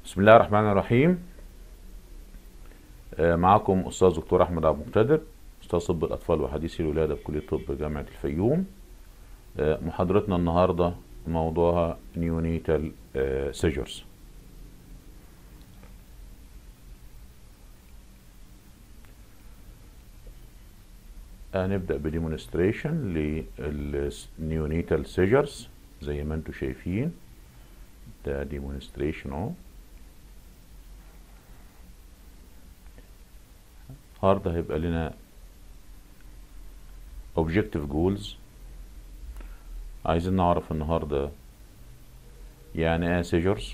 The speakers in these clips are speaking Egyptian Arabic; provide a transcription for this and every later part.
بسم الله الرحمن الرحيم آه، معكم أستاذ دكتور أحمد عبد المقتدر أستاذ طب الأطفال وحديثي الولادة بكلية طب جامعة الفيوم آه، محاضرتنا النهاردة موضوعها نيونيتال سيجرز هنبدأ بديمونستريشن للنيونيتال سيجرز زي ما انتم شايفين ده ديمونستريشن اهو النهارده هيبقى لنا objective goals عايزين نعرف النهارده يعني ايه سيجرز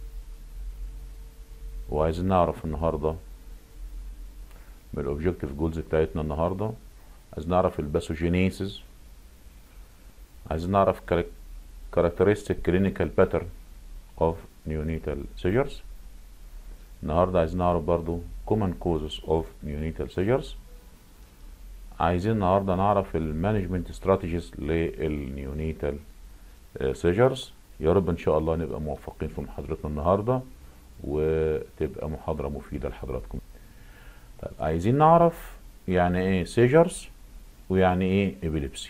وعايزين نعرف النهارده من الاوبجكتيف جولز بتاعتنا النهارده عايزين نعرف الباثوجينيسيس عايزين نعرف characteristic clinical pattern of neonatal seizures النهارده عايزين نعرف برضو common causes of neonatal seizures عايزين النهارده نعرف المانجمنت استراتيجيز للنيونيتال سيجرز يا رب ان شاء الله نبقى موفقين في محاضرتنا النهارده وتبقى محاضره مفيده لحضراتكم طيب عايزين نعرف يعني ايه سيجرز ويعني ايه ابيليبسي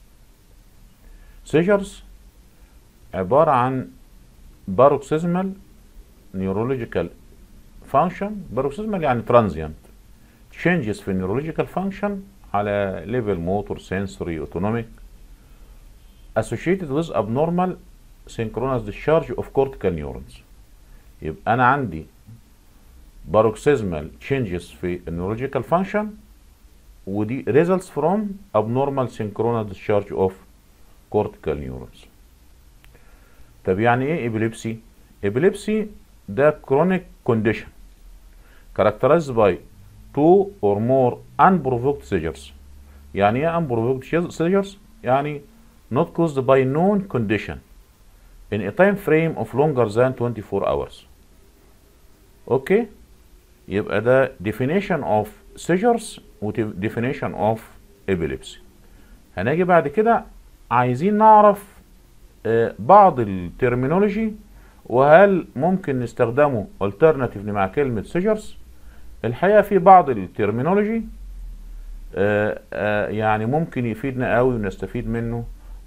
سيجرز عباره عن باروكسيزمال نيورولوجيكال فانكشن باروكسيزمال يعني ترانزيانت changes في النيورولوجيكال فانكشن على ليفل موتور سنسوري اوتونوميك associated with abnormal synchronous discharge of cortical neurons يبقى انا عندي باروكسيزمال changes في النيورولوجيكال فانكشن ودي results from abnormal synchronous discharge of cortical neurons طب يعني ايه ابيليبسي ابيليبسي ده chronic condition characterized by two or more unprovoked seizures يعني ايه unprovoked seizures يعني not caused by known condition in a time frame of longer than 24 hours اوكي يبقى ده definition of seizures و definition of epilepsy هنيجي بعد كده عايزين نعرف آه، بعض الترمينولوجي وهل ممكن نستخدمه alternatively مع كلمة seizures الحقيقة في بعض الترمينولوجي آه، آه، يعني ممكن يفيدنا قوي ونستفيد منه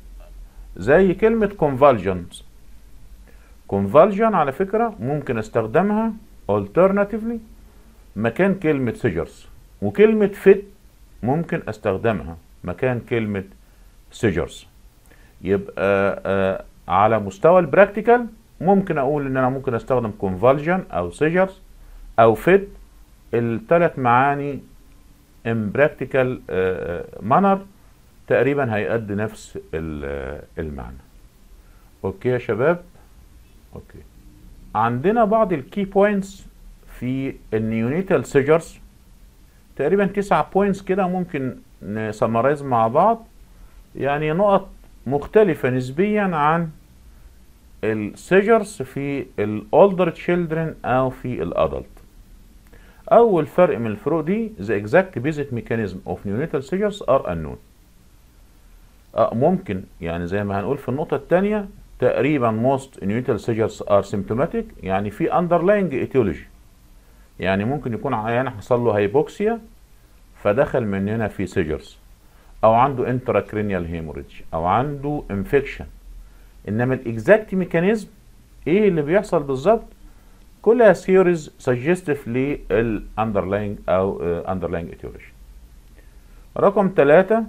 زي كلمة convulsions convulsion على فكرة ممكن استخدمها alternatively مكان كلمة seizures وكلمة fit ممكن استخدمها مكان كلمة seizures يبقى آه، على مستوى البراكتيكال ممكن اقول ان انا ممكن استخدم convulsion او seizures او fit الثلاث معاني in practical manner تقريبا هيأدي نفس ال- المعنى اوكي يا شباب اوكي عندنا بعض الكي بوينتس في النيونيتال سيجرز تقريبا تسعة بوينتس كده ممكن نسمرايز مع بعض يعني نقط مختلفة نسبيا عن السيجرز في الاولدر تشيلدرن او في الادلت اول فرق من الفروق دي the exact basic mechanism of neonatal seizures are unknown آه ممكن يعني زي ما هنقول في النقطة الثانية تقريبا most neonatal seizures are symptomatic يعني في underlying etiology يعني ممكن يكون عيان حصل له هايبوكسيا فدخل من هنا في seizures او عنده intracranial hemorrhage او عنده infection انما الاكزاكت ميكانيزم ايه اللي بيحصل بالظبط كلها ثيوريز سجستيف للاندرلاينج او اندرلاينج ايتيولوجي رقم ثلاثة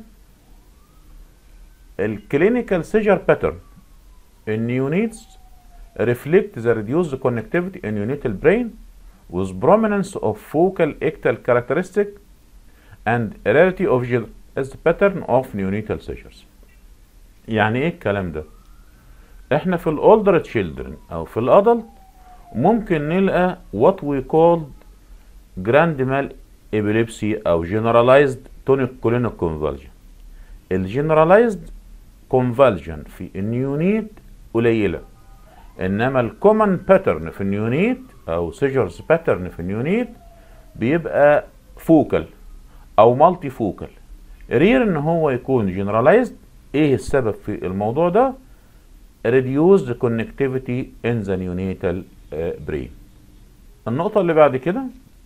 الكلينيكال سيجر باترن النيونيتس reflect the reduced connectivity in neonatal brain with prominence of focal ictal characteristic and rarity of gel as the pattern of neonatal seizures يعني ايه الكلام ده احنا في الاولدر تشيلدرن او في الادلت ممكن نلقى what we called grand mal epilepsy او generalized tonic-clonic convulsion الجنرالايزد convulsion في النيونيت قليلة انما الكومن باترن في النيونيت او سيجرز باترن في النيونيت بيبقى فوكال او مالتي فوكال رير ان هو يكون جنرالايزد ايه السبب في الموضوع ده reduced connectivity in the neonatal uh, brain النقطة اللي بعد كده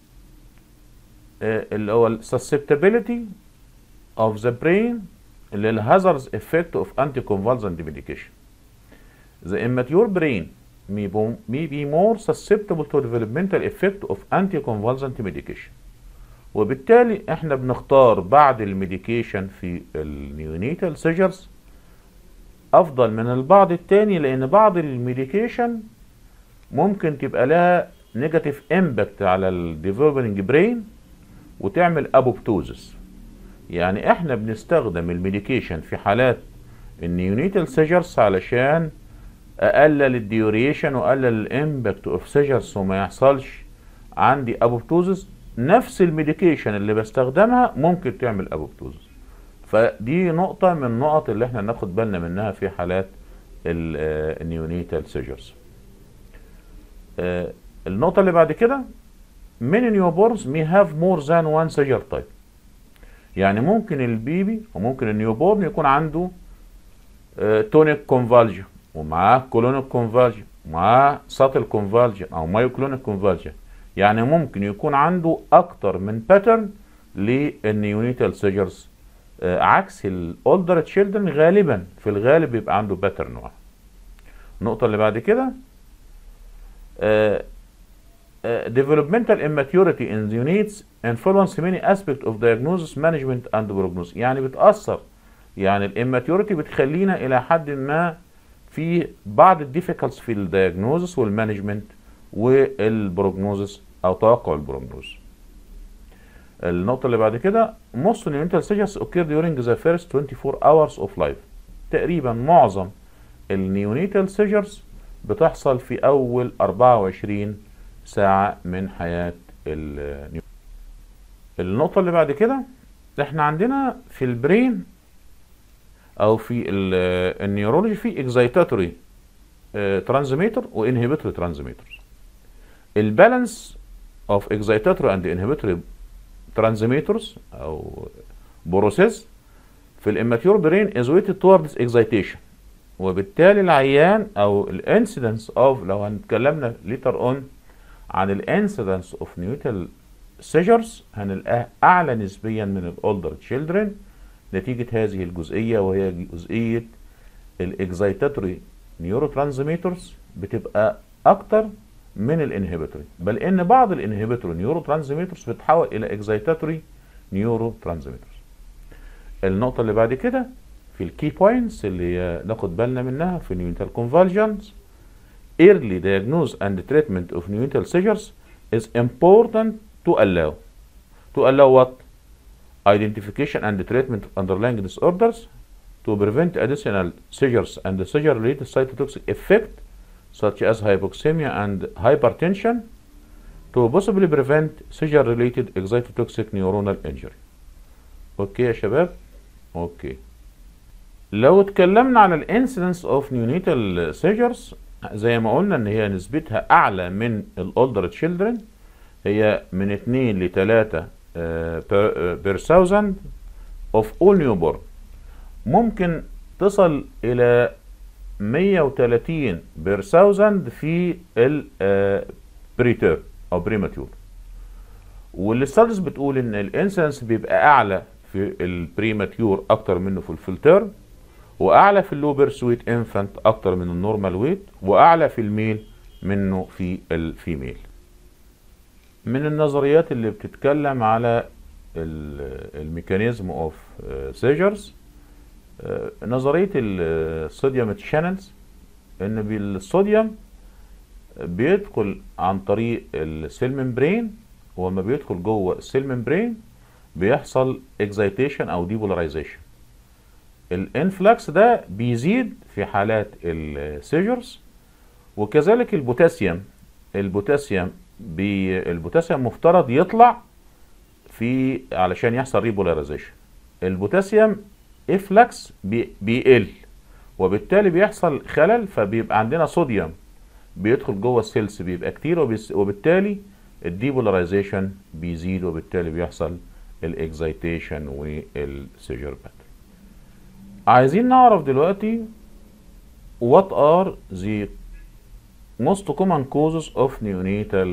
آه، اللي هو ال susceptibility of the brain لل hazardous effect of anticonvulsant medication. The immature brain may be, may be more susceptible to developmental effect of anticonvulsant medication. وبالتالي احنا بنختار بعض الميديكيشن في النيونيتال سيجرز افضل من البعض التاني لان بعض الميديكيشن ممكن تبقى لها نيجاتيف امباكت على الديفلوبينج برين وتعمل ابوبتوزس يعني احنا بنستخدم الميديكيشن في حالات النيونيتال سيجرز علشان اقلل الديوريشن واقلل الامباكت اوف سيجرز وما يحصلش عندي ابوبتوزس نفس الميديكيشن اللي بستخدمها ممكن تعمل ابوبتوزس فدي نقطة من النقط اللي احنا ناخد بالنا منها في حالات النيونيتال سيجرز النقطة اللي بعد كده many newborns may have more than one seizure type يعني ممكن البيبي وممكن النيوبورن يكون عنده تونيك كونفالجن ومعاه كولونيك كونفالجن ومعاه ساتل كونفالجن او مايوكلونيك كونفالجن يعني ممكن يكون عنده اكتر من باترن للنيونيتال سيجرز عكس الاولدر تشيلدرن غالبا في الغالب بيبقى عنده باترن واحد النقطة اللي بعد كده آه Uh, developmental immaturity in the units influence many aspects of diagnosis, management and prognosis يعني بتأثر يعني الاماتيوريتي بتخلينا إلى حد ما في بعض الديفيكالتس في الدياجنوزس والمانجمنت والبروجنوزس أو توقع البروجنوز. النقطة اللي بعد كده most neonatal stages occur during the first 24 hours of life تقريبا معظم النيونيتال سيجرز بتحصل في أول 24 ساعة من حياة النيو النقطة اللي بعد كده احنا عندنا في البرين او في النيورولوجي في اكزايتاتوري ترانزميتر وانهبيتوري ترانزميتر البالانس اوف اكزايتاتوري اند انهبيتوري ترانزميترز او بروسيس في الاماتيور برين از ويتد توردز اكزايتيشن وبالتالي العيان او الانسيدنس اوف لو هنتكلمنا ليتر اون عن الانسيدنس اوف نيوتال سيجرز هنلقاه اعلى نسبيا من الاولدر تشيلدرن نتيجه هذه الجزئيه وهي جزئيه الاكزايتاتوري نيورو ترانزميترز بتبقى اكتر من الانهبيتوري بل ان بعض الانهبيتوري نيورو ترانزميترز بتتحول الى اكزايتاتوري نيورو ترانزميترز النقطه اللي بعد كده في الكي بوينتس اللي ناخد بالنا منها في نيوتال كونفالجنز early diagnosis and treatment of neonatal seizures is important to allow to allow what identification and treatment of underlying disorders to prevent additional seizures and the seizure related cytotoxic effect such as hypoxemia and hypertension to possibly prevent seizure related excitotoxic neuronal injury اوكي يا شباب اوكي لو اتكلمنا على الانسيدنس اوف neonatal seizures زي ما قلنا ان هي نسبتها اعلى من الاولدر تشيلدرن هي من 2 ل 3 بير ثاوزند اوف اول نيو بورن ممكن تصل الى 130 بير ثاوزند في البريتير او بريماتيور والستادز بتقول ان الانسنس بيبقى اعلى في البريماتيور اكتر منه في الفلتر واعلى في اللوبر سويت انفانت اكتر من النورمال ويت واعلى في الميل منه في الفيميل من النظريات اللي بتتكلم على الميكانيزم اوف سيجرز نظريه الصوديوم تشانلز ان الصوديوم بيدخل عن طريق السيل ممبرين ولما بيدخل جوه السيل ممبرين بيحصل اكزايتيشن او ديبولاريزيشن الانفلكس ده بيزيد في حالات السيجرز وكذلك البوتاسيوم البوتاسيوم بي البوتاسيوم مفترض يطلع في علشان يحصل ريبولاريزيشن البوتاسيوم افلكس بي بيقل وبالتالي بيحصل خلل فبيبقى عندنا صوديوم بيدخل جوه السيلز بيبقى كتير وبالتالي الديبولاريزيشن بيزيد وبالتالي بيحصل الاكزايتيشن والسيجر باترن عايزين نعرف دلوقتي what are the most common causes of neonatal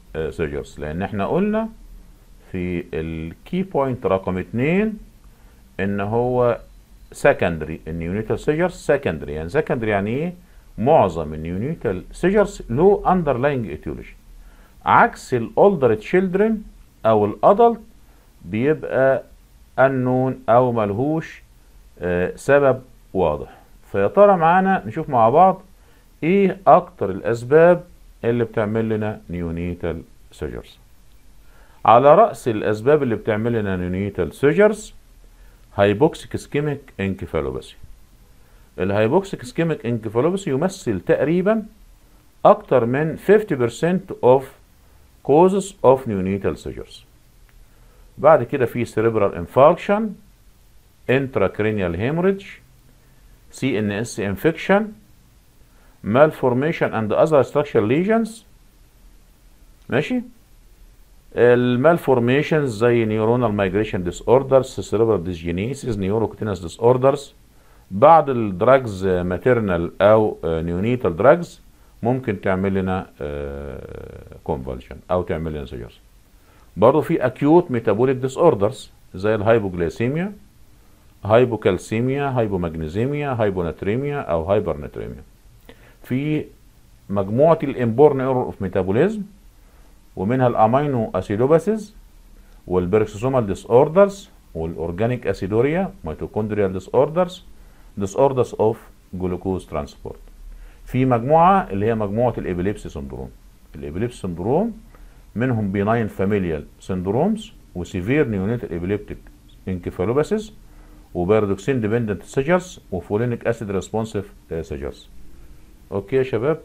سيجرز لان احنا قلنا في الكي بوينت رقم اتنين ان هو سكندري النيونيتال سيجرز سكندري يعني سكندري يعني ايه معظم النيونيتال سيجرز له اندرلاينج ايتيولوجي عكس الاولدر تشيلدرن او الادلت بيبقى انون او ملهوش آه سبب واضح فيا ترى معانا نشوف مع بعض ايه اكتر الاسباب اللي بتعمل لنا نيونيتال سيجرز على رأس الأسباب اللي بتعمل لنا نيونيتال سيجرز هايبوكسيك اسكيميك انكفالوباثي الهايبوكسيك اسكيميك انكفالوباثي يمثل تقريبا أكتر من 50% of causes of neonatal seizures بعد كده في cerebral infarction intracranial hemorrhage CNS infection malformation and other structural lesions ماشي المالفورميشنز زي نيورونال مايجريشن ديس اوردرز سيريبرال ديسجينيسيس نيوروكتينس ديس اوردرز بعض الدراجز ماتيرنال او نيونيتال دراجز ممكن تعمل لنا كونفالجن او تعمل لنا سيجرز برضه في اكيوت ميتابوليك ديس اوردرز زي الهايبوجليسيميا هايبوكالسيميا هايبومagنيزيميا هايبوناتريميا او هايبرناتريميا في مجموعه الامبورن ايرور اوف ميتابوليزم ومنها الامينو اسيدوباسيز والبركسوسومال ديس اوردرز والاورجانيك اسيدوريا ميتوكوندريال ديس اوردرز ديس اوردرز اوف جلوكوز ترانسبورت في مجموعه اللي هي مجموعه الابيليبسي سندروم الابيليبسي سندروم منهم بيناين فاميليال سندرومز وسيفير نيونيتال ابيليبتيك انكفالوباسيس وباردوكسين ديبندنت سيجرز وفولينيك اسيد ريسبونسيف سيجرز اوكي يا شباب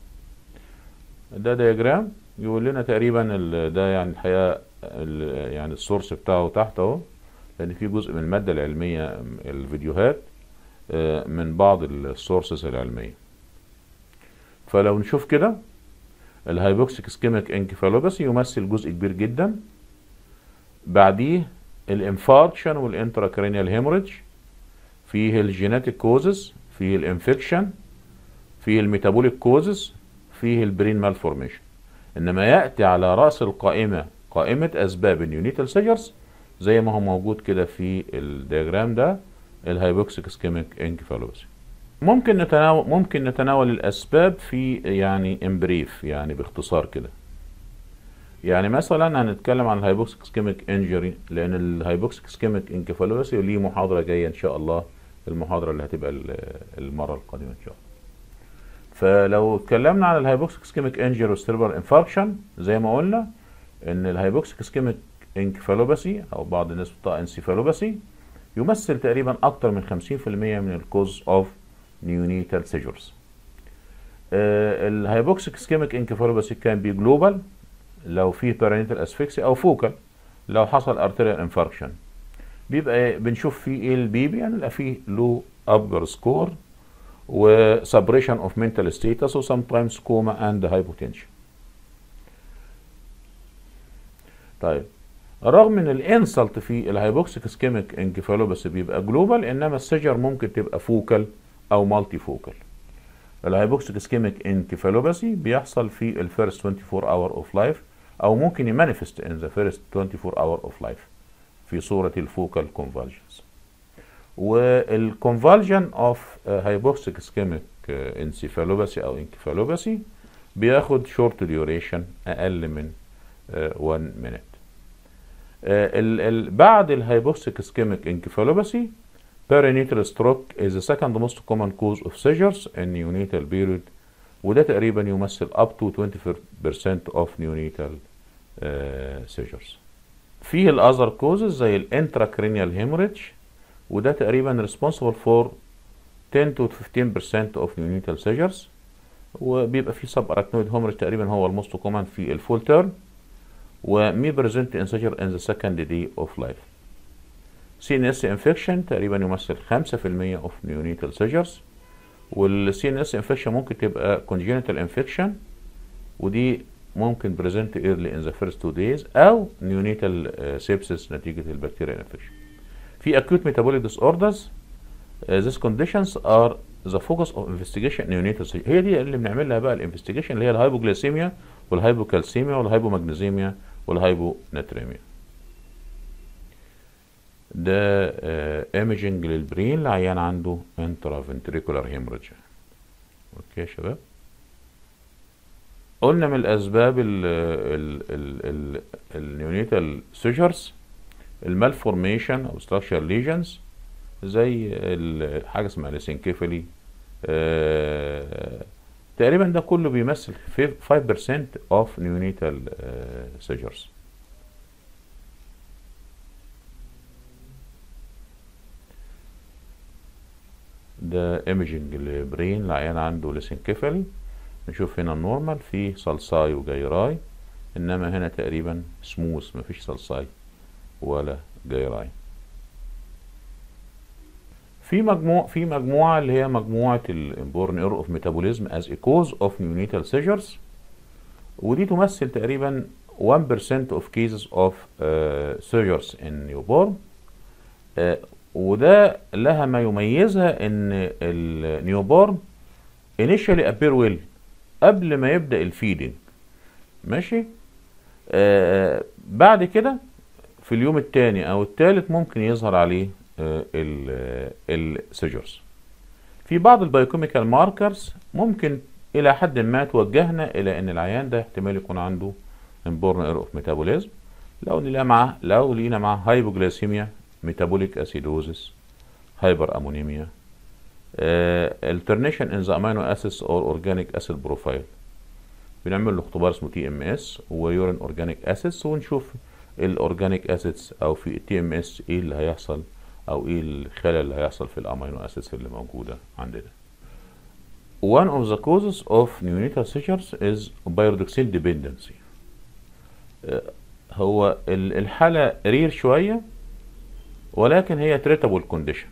ده دياجرام يقول لنا تقريبا ده يعني الحقيقه يعني السورس بتاعه تحت اهو لان في جزء من الماده العلميه الفيديوهات من بعض السورسز العلميه فلو نشوف كده الهايبوكسيك اسكيميك انكفالوباثي يمثل جزء كبير جدا بعديه الانفاركشن والانتراكرينيال هيموريدج فيه الجيناتيك كوزز فيه الانفكشن فيه الميتابوليك كوزز فيه البرين مالفورميشن انما ياتي على راس القائمه قائمه اسباب النيونيتال سيجرز زي ما هو موجود كده في الدياجرام ده الهايبوكسيك اسكيميك انكفالوباثي ممكن نتناول ممكن نتناول الاسباب في يعني امبريف يعني باختصار كده يعني مثلا هنتكلم عن الهايبوكسيك اسكيميك انجري لان الهايبوكسيك اسكيميك انكفالوباثي ليه محاضره جايه ان شاء الله المحاضره اللي هتبقى المره القادمه ان شاء الله فلو اتكلمنا عن الهايبوكسيك اسكيميك انجري والسيربرال انفاركشن زي ما قلنا ان الهايبوكسيك اسكيميك انكفالوباثي او بعض الناس بتطلع انسيفالوباثي يمثل تقريبا اكتر من 50% من الكوز اوف نيونيتال سيجرز الهايبوكسيك اسكيميك انكفالوباثي كان بي جلوبال لو فيه بارانيتال اسفكسي او فوكال لو حصل ارتيريال انفاركشن بيبقى بنشوف فيه ايه البيبي يعني يبقى فيه لو ابجر سكور وسبريشن اوف منتال ستيتس وسمتايمز كوما اند هايبوتنشن طيب رغم من الانسلت في الهايبوكسيك اسكيميك انكفالوباثي بيبقى جلوبال انما السجر ممكن تبقى فوكال او مالتي فوكال الهايبوكسيك اسكيميك انكفالوباثي بيحصل في الفيرست 24 اور اوف لايف او ممكن يمانيفست ان ذا فيرست 24 اور اوف لايف في صوره الفوكال كونفالجنس والكونفالجن اوف هايبوكسيك اسكيميك انسيفالوباثي او انكفالوباثي بياخد شورت ديوريشن اقل من 1 مينيت ال ال بعد الهايبوكسيك اسكيميك انكفالوباثي perinatal stroke is the second most common cause of seizures in neonatal period وده تقريبا يمثل up to 20% of neonatal uh, seizures فيه الاذر كوزز زي الانتراكرينيال هيموريدج وده تقريبا responsible for 10 to 15% of neonatal seizures وبيبقى فيه سب اراكنويد هيموريدج تقريبا هو الموست كومن في الفول تيرم ومي بريزنت ان سيجر ان ذا سكند دي اوف لايف سي ان اس انفكشن تقريبا يمثل 5% اوف نيونيتال سيجرز والسي ان اس انفكشن ممكن تبقى كونجينيتال انفكشن ودي ممكن بريزنت ايرلي ان ذا فيرست تو دايز او نيونيتال سيبسس نتيجه البكتيريا انفكشن في acute metabolic disorders uh, these conditions are ذا فوكس اوف انفستيجيشن نيونيتال هي دي اللي بنعملها بقى الانفستيجيشن اللي هي الهايبوجليسيميا والهايبوكالسيميا والهايبومagنيزيميا والهايبوناتريميا ده ايمجنج للبرين العيان عنده انترا فنتريكولار هيموريدج اوكي يا شباب قلنا من الاسباب ال ال ال ال النيونيتال سيجرز المالفورميشن او ستراكشر ليجنز زي ال- حاجه اسمها ليسنكيفالي آه تقريبا ده كله بيمثل في- 5% of neonatal uh, seizures ده ايمجنج البرين العيان عنده ليسنكيفالي نشوف هنا النورمال في صلصاي وجيراي انما هنا تقريبا سموث مفيش صلصاي ولا جيراي في مجموع في مجموعه اللي هي مجموعه الامبورن ايرور اوف ميتابوليزم از ا كوز اوف نيونيتال سيجرز ودي تمثل تقريبا 1% of cases of uh, seizures in newborn uh, وده لها ما يميزها ان النيوبورن initially appear well قبل ما يبدأ الفيدنج ماشي آه بعد كده في اليوم الثاني او الثالث ممكن يظهر عليه آه السيجرز في بعض البايوكيميكال ماركرز ممكن الى حد ما توجهنا الى ان العيان ده احتمال يكون عنده امبورن اير اوف ميتابوليزم لو لقينا معاه لو لقينا معاه هايبوجليسيميا ميتابوليك اسيدوزس هايبر امونيميا alternation in the amino acids or organic acid profile بنعمل له اختبار اسمه تي ام اس ويورين اورجانيك اسيدز ونشوف الاورجانيك اسيدز او في التي ام اس ايه اللي هيحصل او ايه الخلل اللي هيحصل في الامينو اسيدز اللي موجوده عندنا One of the causes of neonatal seizures is pyridoxine dependency. آه، هو ال- الحالة رير شوية ولكن هي treatable condition.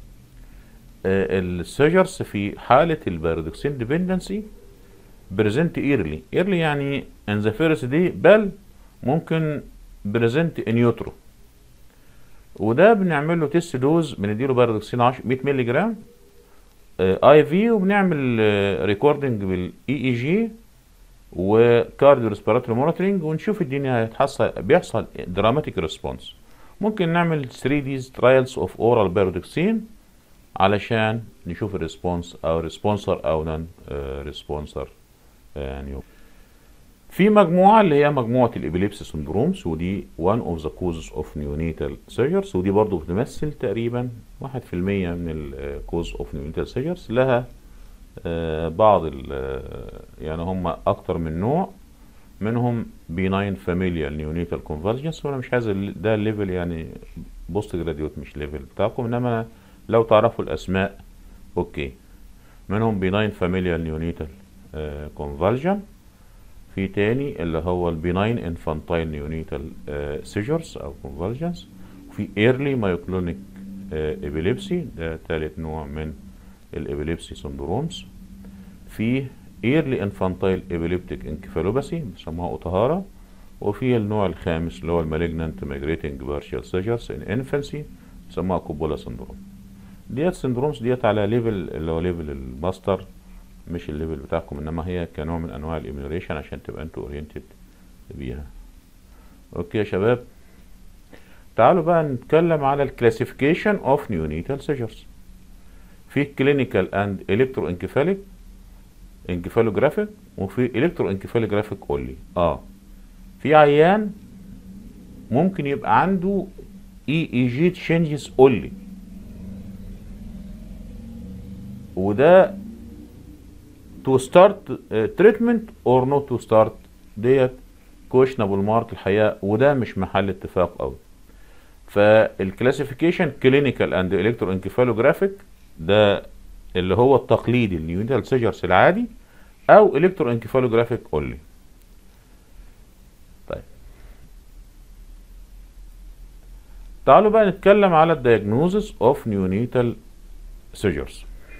السيجرز في حالة البيرودكسين ديبندنسي بريزنت ايرلي ايرلي يعني ان ذا فيرست دي بل ممكن بريزنت ان يوترو وده بنعمل له تيست دوز بنديله بيرودكسين 10 100 مللي جرام اي في وبنعمل ريكوردنج بالاي اي جي وكارديو ريسبيراتوري مونيتورنج ونشوف الدنيا هيتحصل بيحصل دراماتيك ريسبونس ممكن نعمل 3 ديز ترايلز اوف اورال بيرودكسين علشان نشوف الريسبونس او ريسبونسر او نون ريسبونسر يعني في مجموعة اللي هي مجموعة الإبيليبسي سندرومز ودي one of the causes of neonatal seizures ودي برضو بتمثل تقريبا واحد في المية من ال cause of neonatal seizures لها آه، بعض ال آه، يعني هم أكتر من نوع منهم benign familial neonatal convergence وأنا مش عايز ال- ده الليفل يعني بوست جراديوت مش ليفل بتاعكم إنما لو تعرفوا الأسماء أوكي منهم benign familial neonatal آه، conversion في تاني اللي هو البيناين انفانتايل نيونيتال سيجرز او كونفرجنس وفي ايرلي مايوكلونيك ابيليبسي ده تالت نوع من الابيليبسي سندرومز في ايرلي انفانتايل ابيليبتيك انكفالوباسي بيسموها اوتهارا وفي النوع الخامس اللي هو المالجنانت مايجريتنج بارشال سيجرز ان انفانسي بيسموها كوبولا سندروم ديت سندرومز ديت على ليفل اللي هو ليفل الماستر مش الليفل بتاعكم انما هي كنوع من انواع الايميوليشن عشان تبقى انتوا اورينتد بيها اوكي يا شباب تعالوا بقى نتكلم على الكلاسيفيكيشن اوف نيونيتال سيجرز في كلينيكال اند الكترو انكفاليك انكفالوجرافيك وفي الكترو انكفالوجرافيك اونلي اه في عيان ممكن يبقى عنده اي اي جي تشينجز اونلي وده to start uh, treatment or not to start ديت questionable mark الحقيقه وده مش محل اتفاق قوي فالكلاسيفيكيشن كلينيكال اند الكترو انكفالوجرافيك ده اللي هو التقليدي النيوتال سيجرز العادي او الكترو انكفالوجرافيك اونلي طيب تعالوا بقى نتكلم على الدياجنوزس اوف نيونيتال سيجرز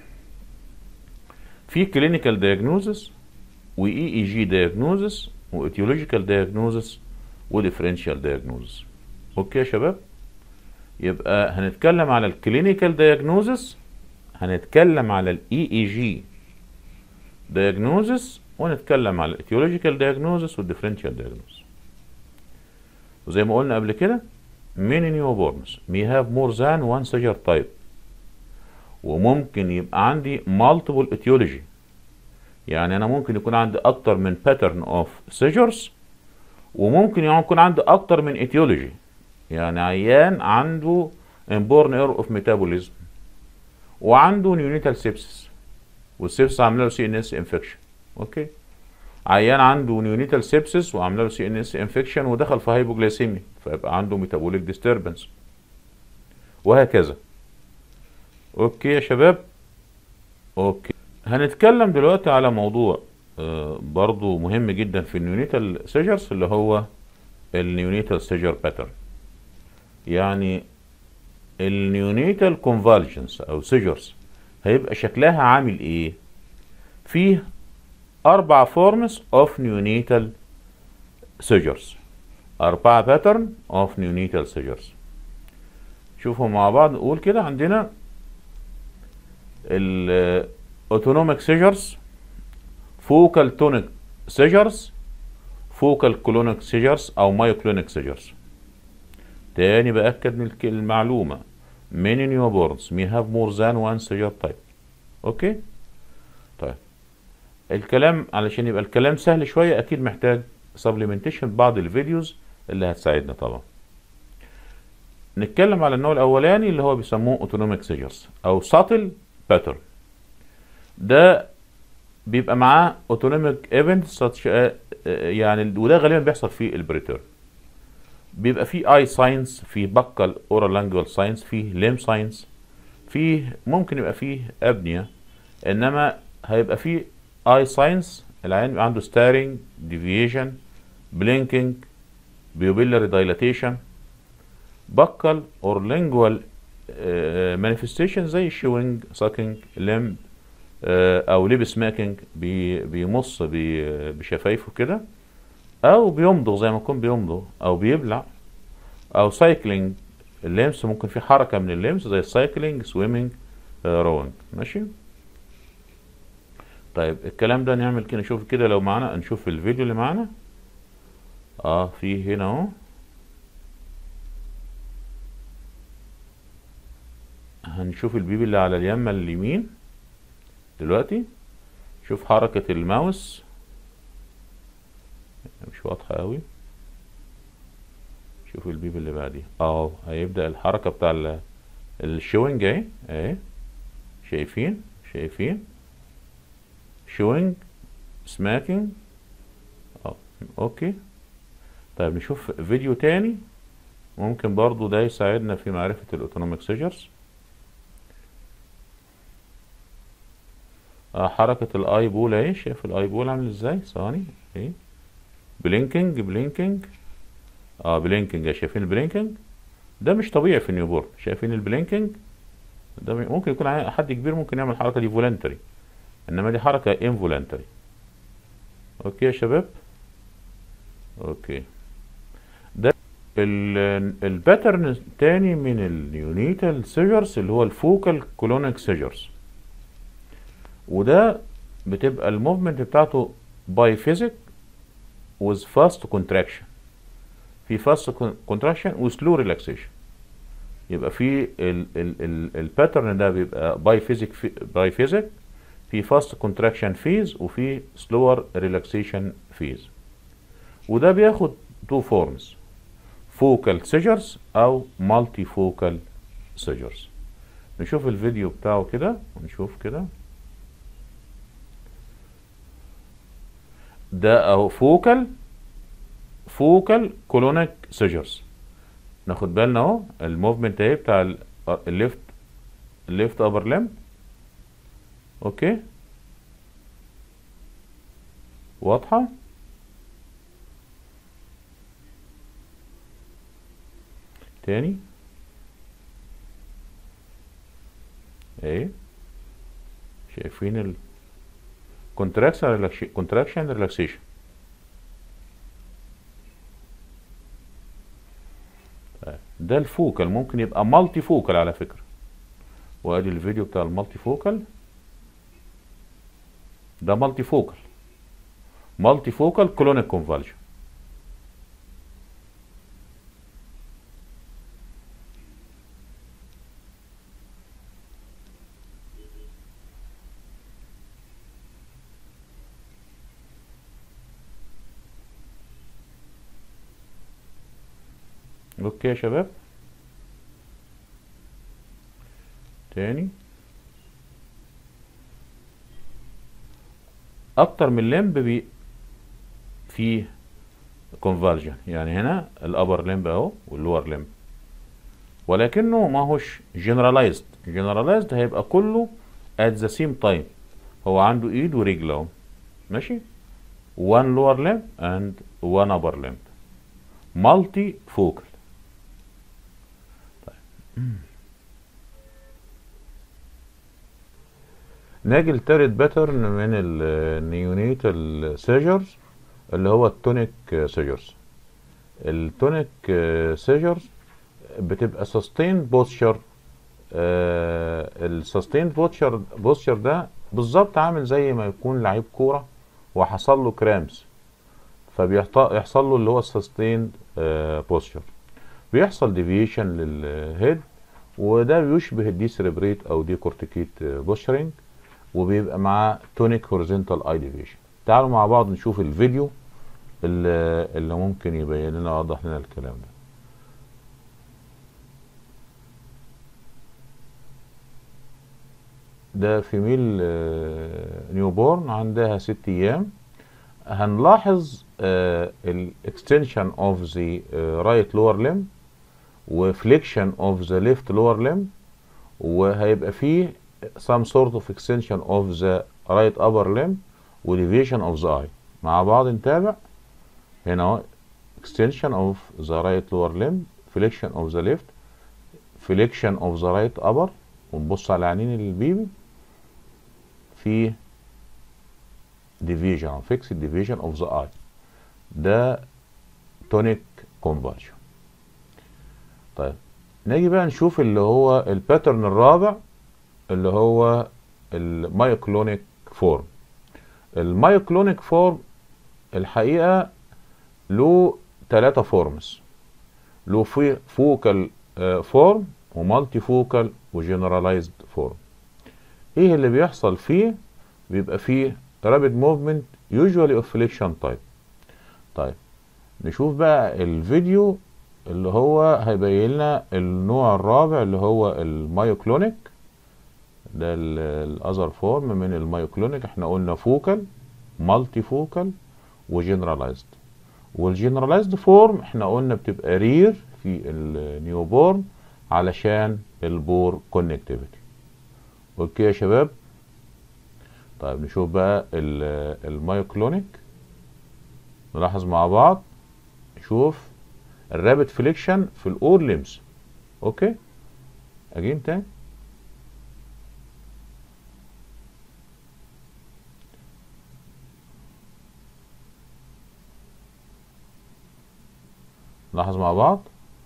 في كلينيكال دايجنوزس واي اي جي دايجنوزس وايتيولوجيكال دايجنوزس وديفرنشال دايجنوزس اوكي يا شباب يبقى هنتكلم على الكلينيكال دايجنوزس هنتكلم على الاي اي جي diagnosis ونتكلم على الاتيولوجيكال diagnosis والديفرنشال diagnosis وزي ما قلنا قبل كده many newborns may have more than one seizure type وممكن يبقى عندي multiple etiology يعني انا ممكن يكون عندي اكتر من pattern of seizures وممكن يكون عندي اكتر من etiology يعني عيان عنده inborn error of metabolism وعنده neonatal sepsis والسيبسس عامله له سي ان اس انفكشن اوكي عيان عنده نيونيتال سيبسس وعامله له سي ان اس انفكشن ودخل في هايبوجلايسيميا فيبقى عنده ميتابوليك ديستربنس وهكذا اوكي يا شباب اوكي هنتكلم دلوقتي على موضوع آه برضو مهم جدا في النيونيتال سيجرز اللي هو النيونيتال سيجر باترن يعني النيونيتال كونفالجنس او سيجرز هيبقى شكلها عامل ايه فيه اربع فورمز اوف نيونيتال سيجرز اربعة باترن اوف نيونيتال سيجرز شوفوا مع بعض نقول كده عندنا الاوتونوميك سيجرز فوكال تونيك سيجرز فوكال كلونيك سيجرز او مايوكلونيك سيجرز تاني باكد من المعلومه many newborns may have more than one seizure type اوكي طيب الكلام علشان يبقى الكلام سهل شوية اكيد محتاج supplementation بعض الفيديوز اللي هتساعدنا طبعا نتكلم على النوع الاولاني اللي هو بيسموه autonomic seizures او subtle pattern ده بيبقى معاه autonomic events such يعني وده غالبا بيحصل في البريتيرن بيبقى فيه اي ساينس فيه بكال اورال لانجوال ساينس فيه ليم ساينس فيه ممكن يبقى فيه ابنيا انما هيبقى فيه اي ساينس العين بيبقى عنده ستارينج ديفيشن بلينكينج بيوبيلاري دايلاتيشن بكال اور لينجوال مانيفستيشن زي الشوينج ساكينج لم او ليب سماكينج بي بيمص بي بشفايفه كده او بيمضغ زي ما يكون بيمضغ او بيبلع او سايكلينج اللمس ممكن في حركة من اللمس زي السايكلينج سويمنج روينج ماشي طيب الكلام ده نعمل كده نشوف كده لو معانا نشوف الفيديو اللي معانا اه في هنا اهو هنشوف البيبي اللي على اليمة اليمين دلوقتي شوف حركة الماوس مش واضحة قوي شوف البيب اللي بعديه اهو هيبدأ الحركة بتاع الشوينج اهي اهي شايفين شايفين شوينج سماكينج اوكي طيب نشوف فيديو تاني ممكن برضو ده يساعدنا في معرفة الاوتونوميك سيجرز اه حركة الاي بول اهي شايف الاي بول عامل ازاي ثواني اهي بلينكينج بلينكينج اه بلينكينج شايفين البلينكينج ده مش طبيعي في النيوبورن شايفين البلينكينج ده ممكن يكون حد كبير ممكن يعمل الحركه دي فولنتري انما دي حركه انفولنتري اوكي يا شباب اوكي ده الباترن الثاني من اليونيتال سيجرز اللي هو الفوكال كولونيك سيجرز وده بتبقى الموفمنت بتاعته باي فيزيك with fast contraction في fast contraction و slow relaxation يبقى في الباترن ده بيبقى باي فيزيك باي فيزيك في fast contraction phase وفي slower relaxation phase وده بياخد two forms focal seizures او multifocal seizures نشوف الفيديو بتاعه كده ونشوف كده ده اهو فوكال فوكال كولونيك سيجرز ناخد بالنا اهو الموفمنت اهي بتاع الليفت الليفت ابر لم اوكي واضحة تاني اهي شايفين ال contraction contraction relaxation ده الفوكال ممكن يبقى مالتي فوكال على فكرة وادي الفيديو بتاع المالتي فوكال ده مالتي فوكال مالتي فوكال كلونيك كونفالجن اوكي يا شباب تاني اكتر من لمب بي فيه كونفرجن يعني هنا الابر لمب اهو واللور لمب ولكنه ما هوش جنرالايزد جنرالايزد هيبقى كله at the same time هو عنده ايد ورجل اهو ماشي one lower limb and one upper limb multi focal ناجي لتالت باترن من النيونيتال سيجرز اللي هو التونيك سيجرز التونيك سيجرز بتبقى سستين بوستشر السستين بوستشر بوستشر ده بالظبط عامل زي ما يكون لعيب كوره وحصل له كرامز فبيحصل له اللي هو السستين بوستشر بيحصل ديفيشن للهيد وده بيشبه الدي سيربريت او دي كورتيكيت بوستشرنج وبيبقى معاه تونيك هوريزونتال اي ديفيشن تعالوا مع بعض نشوف الفيديو اللي, اللي ممكن يبين لنا يوضح لنا الكلام ده ده فيميل نيو بورن عندها ست ايام هنلاحظ الاكستنشن اوف ذا رايت لور ليم وفليكشن اوف ذا ليفت لور ليم وهيبقى فيه some sort of extension of the right upper limb و deviation of the eye مع بعض نتابع هنا اهو extension of the right lower limb flexion of the left flexion of the right upper ونبص على عينين البيبي في division or fixed division of the eye ده tonic conversion طيب نيجي بقى نشوف اللي هو الباترن الرابع اللي هو المايوكلونيك فورم المايوكلونيك فورم الحقيقة له ثلاثة فورمز له في فوكال فورم ومالتي فوكال وجنرالايزد فورم ايه اللي بيحصل فيه بيبقى فيه رابid movement usually of flexion type طيب نشوف بقى الفيديو اللي هو هيبين لنا النوع الرابع اللي هو المايوكلونيك ده الاذر فورم من المايوكلونيك احنا قلنا فوكال مالتي فوكال وجنرالايزد والجنرالايزد فورم احنا قلنا بتبقى رير في النيو بورن علشان البور كونكتيفيتي اوكي يا شباب طيب نشوف بقى المايوكلونيك نلاحظ مع بعض نشوف الرابت فليكشن في الاور ليمز اوكي اجين تاني نلاحظ مع بعض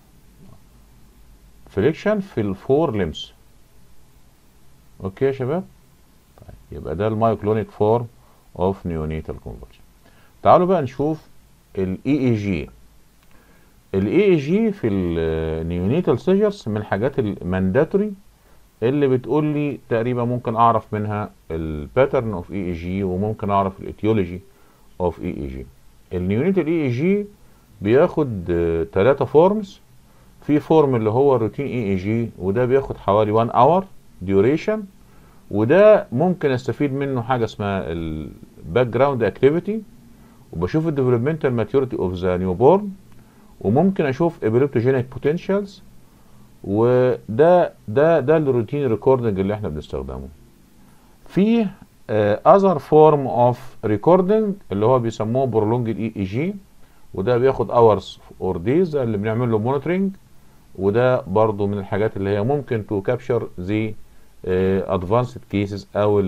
فليكشن في الفور ليمز اوكي يا شباب طيب يبقى ده المايوكلونيك فورم اوف نيونيتال كونفرجن تعالوا بقى نشوف الاي اي جي الاي اي جي في النيونيتال سيجرز من الحاجات المانداتوري اللي بتقول لي تقريبا ممكن اعرف منها الباترن اوف اي اي جي وممكن اعرف الايتيولوجي اوف اي اي جي النيونيتال اي اي جي بياخد ثلاثة فورمز في فورم اللي هو الروتين اي اي جي وده بياخد حوالي 1 اور ديوريشن وده ممكن استفيد منه حاجه اسمها الباك جراوند اكتيفيتي وبشوف الديفلوبمنتال ماتيوريتي اوف ذا نيو بورن وممكن اشوف ابيليبتوجينيك بوتنشالز وده ده ده الروتين ريكوردنج اللي احنا بنستخدمه في اذر فورم اوف ريكوردنج اللي هو بيسموه برولونج اي اي جي وده بياخد اورز اور دايز اللي بنعمل له مونيتورنج وده برضو من الحاجات اللي هي ممكن تو كابشر زي ادفانسد كيسز او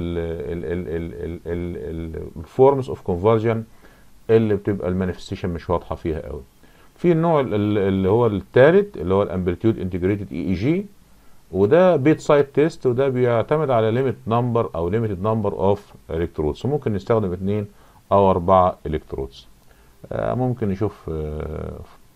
الفورمز اوف كونفرجن اللي بتبقى المانيفستيشن مش واضحه فيها قوي في النوع اللي هو الثالث اللي هو الامبليتيود انتجريتد اي اي جي وده بيت سايد تيست وده بيعتمد على ليميت نمبر او ليميتد نمبر اوف الكترودز ممكن نستخدم اتنين او اربعة الكترودز آه، ممكن نشوف آه،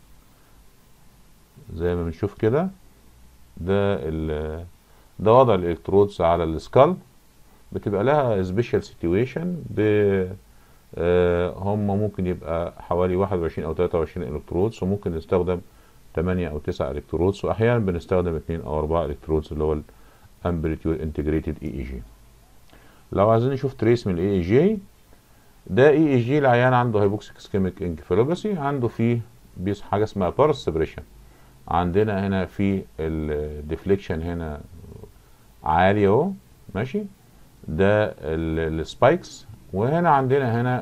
زي ما بنشوف كده ده ال ده وضع الالكترودز على السكال بتبقى لها سبيشال سيتويشن ب آه، هم ممكن يبقى حوالي 21 او 23 الكترودز وممكن نستخدم 8 او 9 الكترودز واحيانا بنستخدم 2 او 4 الكترودز اللي هو الامبليتيود انتجريتد اي اي جي لو عايزين نشوف تريس من الاي اي جي ده اي اي جي العيان عنده هايبوكسيك اسكيميك انكفالوباسي عنده فيه بيس حاجه اسمها بارس سبريشن عندنا هنا في الديفليكشن هنا عالي اهو ماشي ده السبايكس وهنا عندنا هنا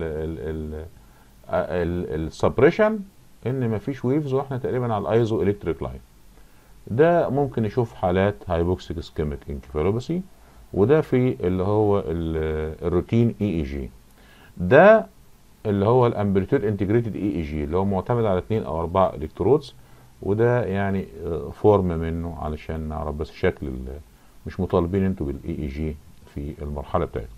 السبريشن ان مفيش ويفز واحنا تقريبا على الايزو الكتريك لاين ده ممكن نشوف حالات هايبوكسيك اسكيميك انكفالوباسي وده في اللي هو الروتين اي اي جي ده اللي هو الامبليتيود انتجريتد اي اي جي اللي هو معتمد على اثنين او اربعة الكترودز وده يعني فورم منه علشان نعرف بس شكل مش مطالبين انتوا بالاي اي جي في المرحله بتاعتكم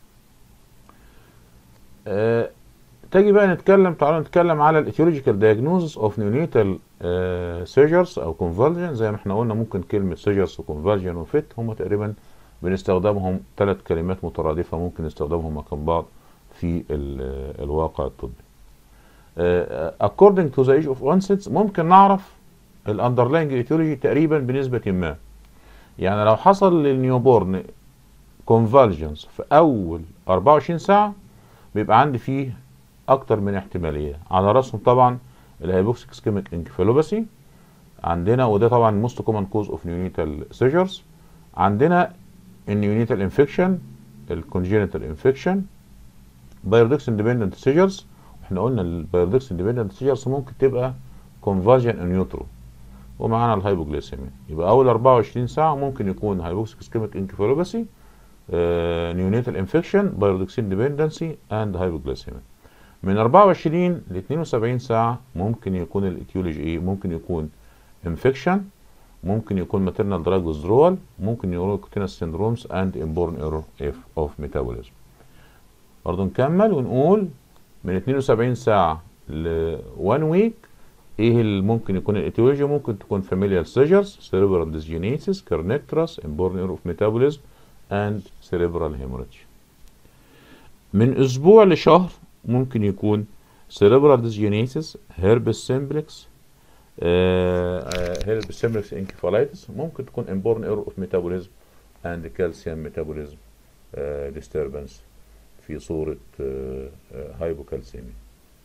أه تجي بقى نتكلم تعالوا نتكلم على الايتيولوجيكال دايجنوزس اوف نيونيتال سيجرز او كونفرجن زي ما احنا قلنا ممكن كلمه سيجرز وكونفرجن وفيت هم تقريبا بنستخدمهم ثلاث كلمات مترادفه ممكن نستخدمهم مكان بعض في الواقع الطبي. Uh, according to the age of onset ممكن نعرف الاندرلاينج ايتيولوجي تقريبا بنسبه ما. يعني لو حصل للنيوبورن كونفالجنس في اول 24 ساعه بيبقى عندي فيه اكتر من احتماليه على راسهم طبعا الهايبوكسيك اسكيميك انكفالوباسي عندنا وده طبعا موست كومن كوز اوف نيونيتال سيجرز عندنا النيونيتال انفكشن الكونجينيتال انفكشن بايردكس اندبندنت سيجرز احنا قلنا البايردكس اندبندنت سيجرز ممكن تبقى كونفرجن ان نيوترو ومعانا الهايبوجليسيميا يبقى اول 24 ساعه ممكن يكون هايبوكسيك اسكيميك انكفالوباسي نيونيتال انفكشن بايردكسين ديبندنسي اند هايبوجليسيميا من 24 ل 72 ساعه ممكن يكون الايتيولوجي ايه ممكن يكون انفكشن ممكن يكون ماتيرنال دراج ويزدرول ممكن يكون كوتينس سيندرومز اند امبورن ايرور اوف ميتابوليزم برضه نكمل ونقول من 72 ساعه ل 1 ويك ايه اللي ممكن يكون الايتيولوجي ممكن تكون فاميليال سيجرز سيريبرال ديسجينيسيس كارنكتراس امبورن ايرور اوف ميتابوليزم and cerebral hemorrhage من اسبوع لشهر ممكن يكون cerebral dysgenesis herpes simplex herpes simplex encephalitis ممكن تكون inborn error of metabolism and calcium metabolism uh, disturbance في صورة هايبوكالسيميا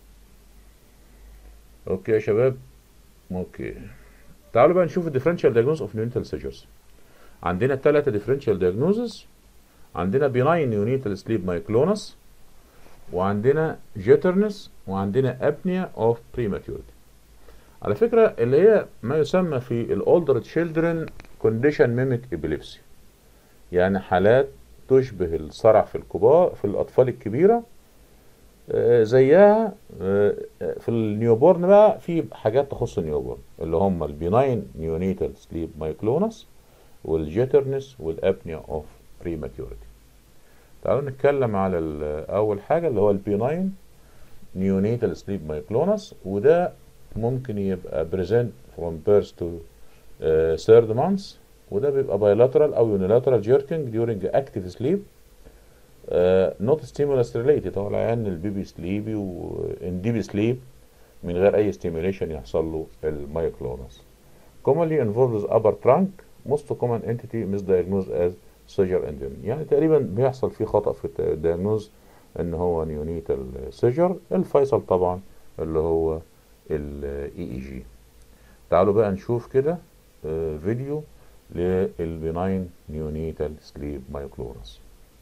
اوكي يا شباب اوكي تعالوا بقى نشوف الديفرنشال diagnosis of neonatal seizures عندنا ثلاثة ديفرنشال دياجنوزز عندنا بيناين نيونيتال سليب مايكلونس وعندنا جيترنس وعندنا ابنيا اوف بريماتيورتي على فكرة اللي هي ما يسمى في الاولدر تشيلدرن كونديشن ميميك ابيليبسي يعني حالات تشبه الصرع في الكبار في الاطفال الكبيرة آه زيها آه في النيوبورن بقى في حاجات تخص النيوبورن اللي هم البيناين نيونيتال سليب مايكلونس والجيترنس والابنيا اوف بريماتيورتي تعالوا نتكلم على اول حاجه اللي هو البيناين نيونيتال سليب مايكلونس وده ممكن يبقى بريزنت فروم بيرث تو ثيرد مانث وده بيبقى بايلاترال او يونيلاترال جيركينج ديورنج اكتيف سليب نوت ستيمولس ريليتد هو العيان البيبي سليبي وان ديبي سليب من غير اي ستيميوليشن يحصل له المايكلونس commonly involves upper trunk most common entity misdiagnosed as seizure endemic يعني تقريبا بيحصل فيه خطأ في الدياجنوز ان هو نيونيتال سيجر الفيصل طبعا اللي هو الاي اي جي تعالوا بقى نشوف كده فيديو للبناين نيونيتال سليب مايكلورس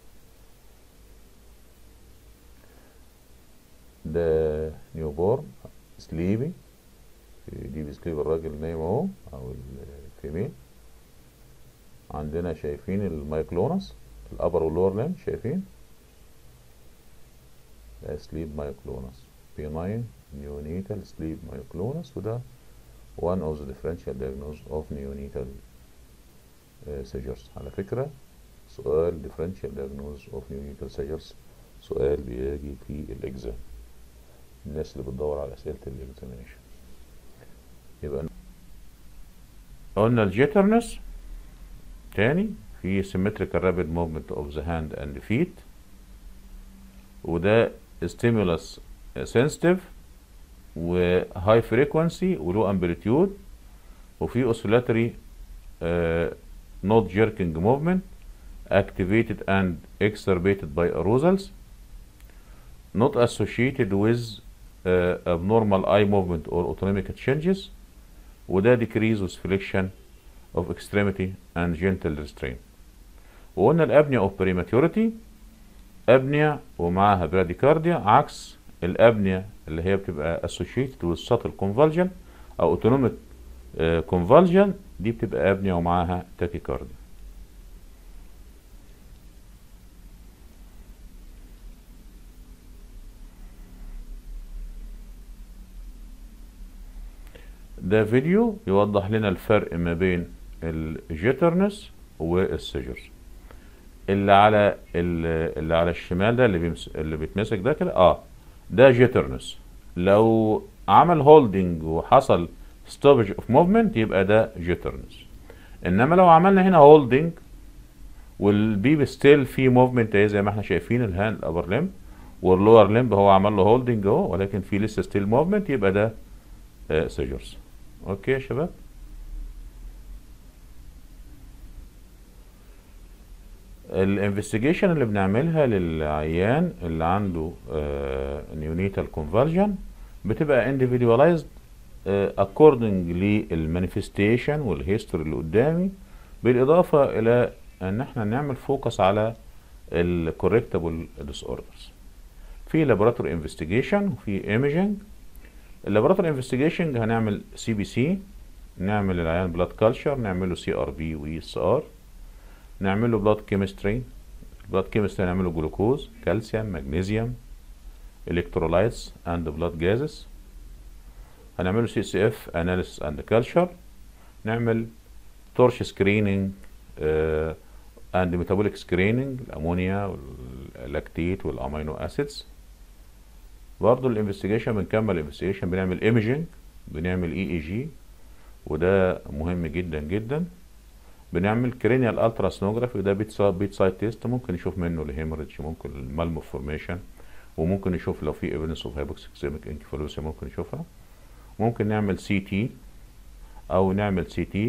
ده نيوبورن سليبي دي بسليب الراجل نايم اهو او الفيميل عندنا شايفين المايكلونس الابر واللور لين شايفين ده سليب مايكلونس بيناين نيونيتال سليب مايكلونس وده one of the differential diagnosis of neonatal سيجرز على فكرة سؤال differential diagnosis of neonatal seizures سؤال بيجي في الإجزام الناس اللي بتدور على أسئلة الإكزامينيشن يبقى قلنا الجيترنس تاني في symmetrical rapid movement of the hand and feet وده stimulus sensitive و high frequency و low amplitude وفي oscillatory uh, not jerking movement activated and exacerbated by arousals not associated with uh, abnormal eye movement or autonomic changes وده decrease with flexion of extremity and gentle restraint وقلنا الابنيا of prematurity ابنيا ومعاها براديكارديا عكس الابنيا اللي هي بتبقى associated with subtle convulsion او autonomic uh, convulsion دي بتبقى ابنيا ومعاها تاكيكارديا ده فيديو يوضح لنا الفرق ما بين الجيترنس والسيجرز اللي على اللي على الشمال ده اللي بيمس اللي بيتمسك ده كده اه ده جيترنس لو عمل هولدنج وحصل ستوبج اوف موفمنت يبقى ده جيترنس انما لو عملنا هنا هولدنج والبيب ستيل في موفمنت زي ما احنا شايفين الهاند الابر ليمب واللور ليمب هو عمل له هولدنج اهو ولكن في لسه ستيل موفمنت يبقى ده آه سيجرز اوكي يا شباب الانفستيجيشن اللي بنعملها للعيان اللي عنده نيونيتال كونفرجن بتبقى individualized according للمانيفستيشن والهيستوري اللي قدامي بالاضافه الى ان احنا نعمل فوكس على الكوركتابل ديس اوردرز في لابوراتوري انفستيجيشن وفي ايميجنج اللابوراتوري انفستيجيشن هنعمل سي بي سي نعمل العيان بلاد كلشر نعمله سي ار بي واس ار نعمل له بلاد كيمستري البلاد كيمستري نعمله جلوكوز كالسيوم مغنيسيوم الكترولايتس اند بلاد جازز هنعمله سي سي اف اناليسيس اند كلشر نعمل تورش سكريننج اند ميتابوليك سكريننج الامونيا واللاكتيت والامينو اسيدز برضه الانفستيجيشن بنكمل الانفستيجيشن بنعمل ايميجنج بنعمل اي اي جي وده مهم جدا جدا بنعمل كرينيال الترا سونوجرافي وده بيت بيت سايد تيست ممكن نشوف منه الهيموريدج ممكن المالمو فورميشن وممكن نشوف لو في ايفيدنس اوف هايبوكسيميك انكفالوسيا ممكن نشوفها ممكن نعمل سي تي او نعمل سي تي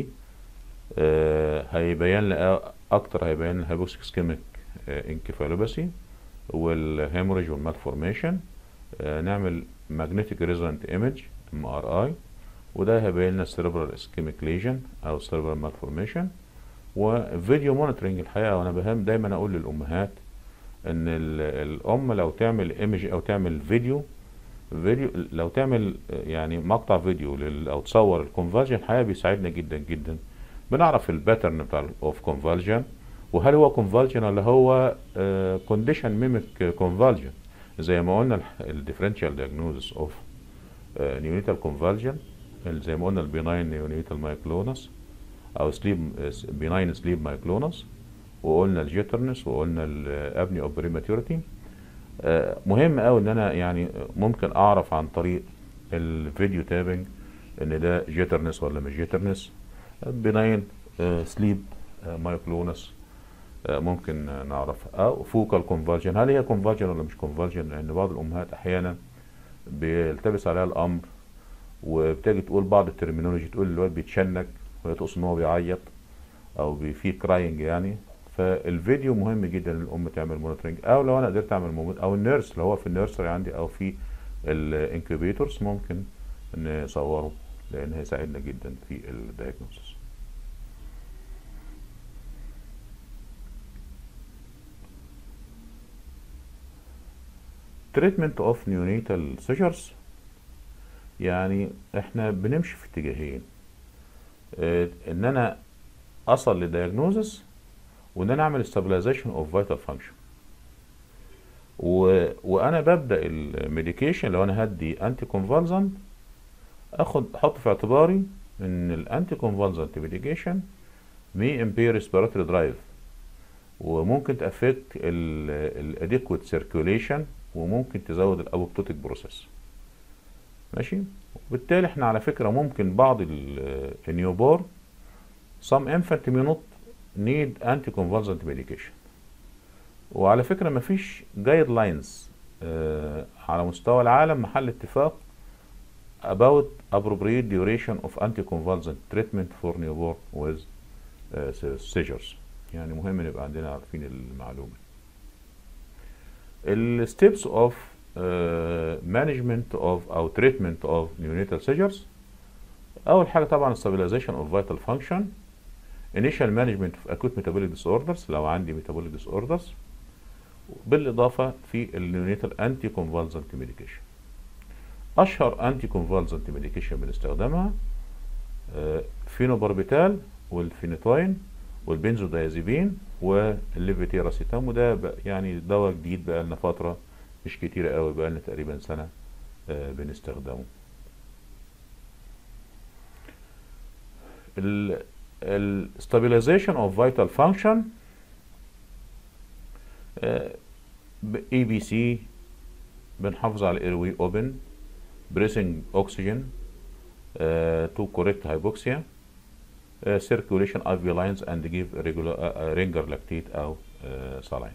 آه هيبين لنا اكتر هيبين الهايبوكسيميك انكفالوباسي والهيموريدج والمالفورميشن آه نعمل ماجنتيك ريزونانت ايمج ام ار اي وده هيبين لنا السيربرال اسكيميك ليجن او سيربرال مالفورميشن وفيديو مونيتورنج الحقيقه وانا بهم دايما اقول للامهات ان الام لو تعمل ايمج او تعمل فيديو فيديو لو تعمل يعني مقطع فيديو لل او تصور الكونفرجن الحقيقه بيساعدنا جدا جدا بنعرف الباترن بتاع اوف كونفرجن وهل هو كونفرجن ولا هو كونديشن ميميك كونفرجن زي ما قلنا الديفرنشال دياجنوزس اوف نيونيتال كونفرجن زي ما قلنا البيناين نيونيتال مايكلونس او سليب بيناين سليب مايكلونس وقلنا الجيترنس وقلنا الابني اوف بريماتوريتي مهم قوي ان انا يعني ممكن اعرف عن طريق الفيديو تابنج ان ده جيترنس ولا مش جيترنس بناين سليب مايكلونس ممكن نعرف او فوكال كونفرجن هل هي كونفرجن ولا مش كونفرجن لان بعض الامهات احيانا بيلتبس عليها الامر وبتيجي تقول بعض الترمينولوجي تقول الواد بيتشنج وهي تقصد ان هو بيعيط او في كراينج يعني فالفيديو مهم جدا للام تعمل مونيتورنج او لو انا قدرت اعمل مومنت او النيرس لو هو في النيرسري عندي او في الانكوبيتورز ممكن نصوره لان هيساعدنا جدا في الدايجنوستس تريتمنت اوف نيونيتال سيجرز يعني احنا بنمشي في اتجاهين اه ان انا اصل لدياجنوزس وان انا اعمل stabilization اوف فيتال فانكشن وانا ببدا الميديكيشن لو انا هدي انتي كونفالزنت اخد احط في اعتباري ان الانتي كونفالزنت ميديكيشن may impair respiratory drive وممكن تأفكت ال adequate circulation وممكن تزود الابوبتوتيك بروسيس ماشي وبالتالي احنا على فكرة ممكن بعض النيوبور some infant may not need anticonvulsant medication وعلى فكرة مفيش جايد لاينز على مستوى العالم محل اتفاق about appropriate duration of anticonvulsant treatment for newborn with uh, seizures يعني مهم نبقى عندنا عارفين المعلومة ال steps of uh, management of أو treatment of neonatal seizures أول حاجة طبعا stabilization of vital function initial management of acute metabolic disorders لو عندي metabolic disorders بالإضافة في النيونيتال أنتي كونفالزنت ميديكيشن أشهر أنتي كونفالزنت ميديكيشن بنستخدمها آه، فينوباربيتال والفينيتوين والبنزودايازيبين والليفيتيراسيتام وده بقى- يعني دواء جديد بقى لنا فترة مش كتيرة قوي بقى لنا تقريبا سنة آه، بنستخدمه ال ال stabilization of vital function اي بي سي بنحافظ على الايروي اوبن بريسنج اوكسجين تو كوريكت هايبوكسيا circulation IV lines and give regular uh, ringer lactate او uh, saline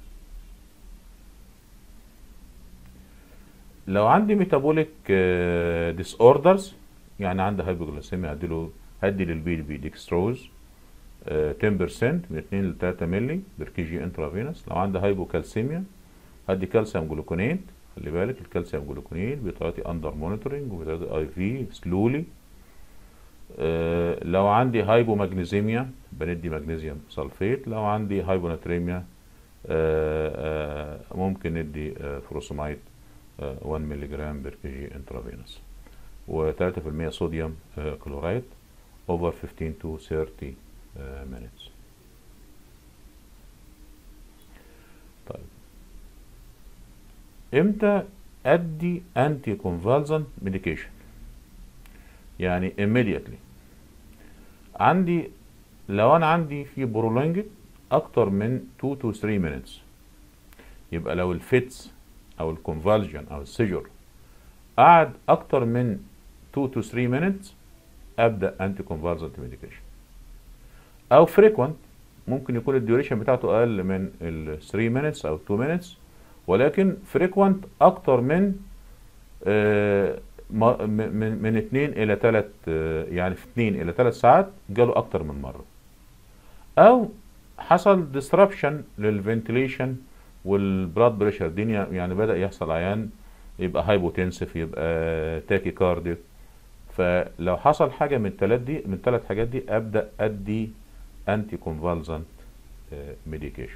لو عندي ميتابوليك ديس اوردرز يعني عندي هايبوجليسيميا هديله هدي للبي بي ديكستروز آه، 10% من 2 ل 3 مللي بير كي جي انترافينوس لو عندي هايبوكالسيميا هدي كالسيوم جلوكونيت خلي بالك الكالسيوم جلوكونيت بيتعطي اندر مونيتورنج وبيتعطي اي في سلولي لو عندي هايبومagnesemia بندي مغنيسيوم سلفيت لو عندي هايبوناتريميا آه، آه، ممكن ندي آه، فروسمايد آه، 1 مللي جرام بير كي جي انترافينوس و3% صوديوم آه، كلورايد over 15 to 30 آه، minutes طيب امتى ادي انتي كونفالزنت ميديكيشن يعني immediately عندي لو انا عندي في برولونج اكتر من 2 to 3 minutes يبقى لو الفيتس او الكونفالجن او السيجر قعد اكتر من 2 to 3 minutes ابدا انتي كونفالسنت ميديكيشن او فريكوينت ممكن يكون الديوريشن بتاعته اقل من ال 3 minutes او 2 minutes ولكن فريكوينت اكتر من آه، ما- من من- من 2 الى 3 يعني في 2 الى 3 ساعات جاله اكتر من مره او حصل disruption للفنتيليشن والبلاد بريشر الدنيا يعني بدأ يحصل عيان يبقى هايبوتنسف يبقى تاكي كارديك فلو حصل حاجه من الثلاث دي من الثلاث حاجات دي ابدا ادي انتي كونفالزنت ميديكيشن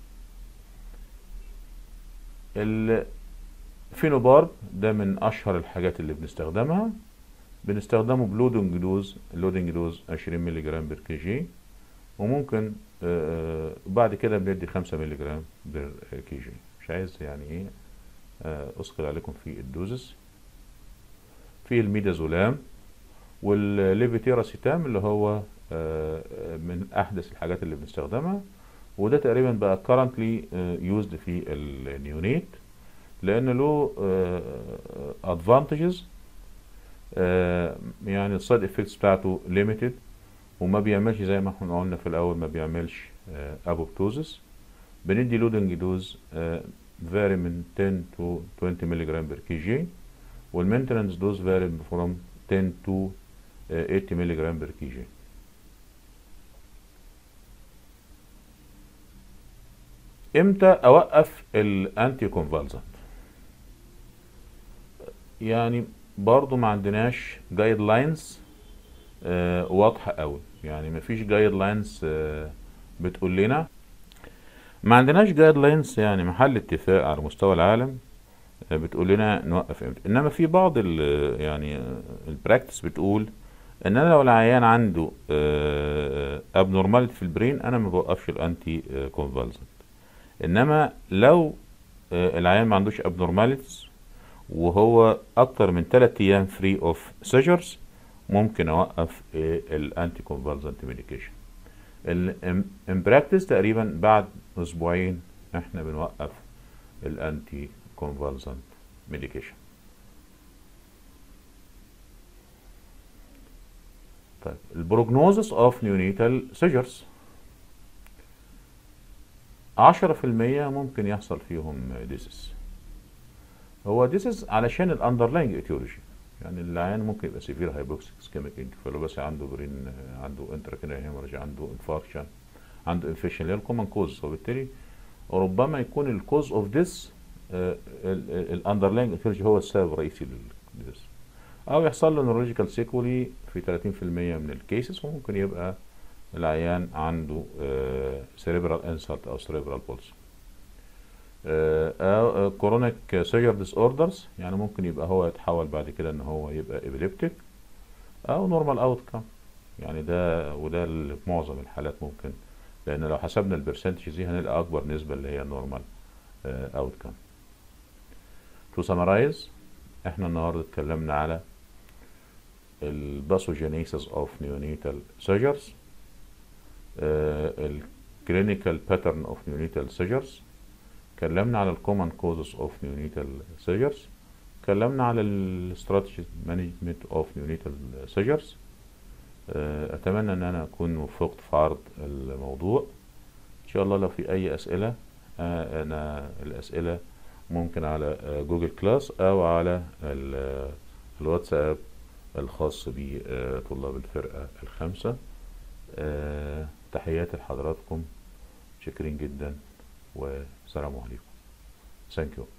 الفينوبارب ده من اشهر الحاجات اللي بنستخدمها بنستخدمه بلودنج دوز اللودنج دوز 20 مللي جرام بير كي جي وممكن آه، بعد كده بندي 5 مللي جرام بير كي جي مش عايز يعني ايه آه، اثقل عليكم في الدوزز في الميدازولام والليفيتيراسيتام اللي هو آه، من احدث الحاجات اللي بنستخدمها وده تقريبا بقى currently يوزد في النيونيت لان له ادفانتجز يعني السايد افكتس بتاعته ليميتد وما بيعملش زي ما احنا قلنا في الاول ما بيعملش ابوبتوزس بندي لودنج دوز فاري من 10 to 20 مللي جرام بير كي جي والمينتننس دوز فاري فروم 10 to آه، 80 مللي جرام بير كي جي امتى اوقف الانتي كونفالسنت يعني برضو ما عندناش جايد لاينز واضحه قوي يعني ما فيش جايد لاينز بتقول لنا ما عندناش جايد لاينز يعني محل اتفاق على مستوى العالم آه، بتقول لنا نوقف امتى انما في بعض ال يعني البراكتس بتقول ان انا لو العيان عنده ابنورماليتي في البرين انا ما بوقفش الانتي كونفالسنت انما لو آه، العيان ما عندوش ابنورماليتيز وهو اكتر من 3 ايام فري اوف سيجرز ممكن اوقف الانتي كونفالسنت ميديكيشن ان براكتس تقريبا بعد اسبوعين احنا بنوقف الانتي كونفالسنت ميديكيشن طيب البروجنوزس اوف نيونيتال سيجرز 10% ممكن يحصل فيهم ديسس هو ديسس علشان الاندرلاينج ايتيولوجي يعني العيان ممكن يبقى سيفير هايبوكسيك اسكيميك انكفالوباثي عنده برين عنده انتراكينال هيموريج عنده انفاركشن عنده انفيشن اللي هي الكومن كوز وبالتالي ربما يكون الكوز اوف ذس الاندرلاينج ايتيولوجي هو السبب الرئيسي للديس او يحصل له نورولوجيكال سيكولي في 30% من الكيسز وممكن يبقى العيان عنده سيريبرال انسلت او سيريبرال بولس او كورونيك سيجر ديس اوردرز يعني ممكن يبقى هو يتحول بعد كده ان هو يبقى ابيليبتيك او نورمال اوت كام يعني ده وده اللي في معظم الحالات ممكن لان لو حسبنا البرسنتج دي هنلقى اكبر نسبه اللي هي نورمال اوت كام تو سمرايز احنا النهارده اتكلمنا على الباثوجينيسيس اوف نيونيتال سيجرز الكلينيكال باترن اوف نيونيتال سيجرز اتكلمنا على الكومن كوزز اوف نيونيتال سيجرز اتكلمنا على الاستراتيجي مانجمنت اوف نيونيتال سيجرز اتمنى ان انا اكون وفقت في عرض الموضوع ان شاء الله لو في اي اسئله انا الاسئله ممكن على جوجل كلاس او على الواتساب الخاص بطلاب الفرقه الخامسه تحياتي لحضراتكم شاكرين جدا والسلام عليكم ثانك يو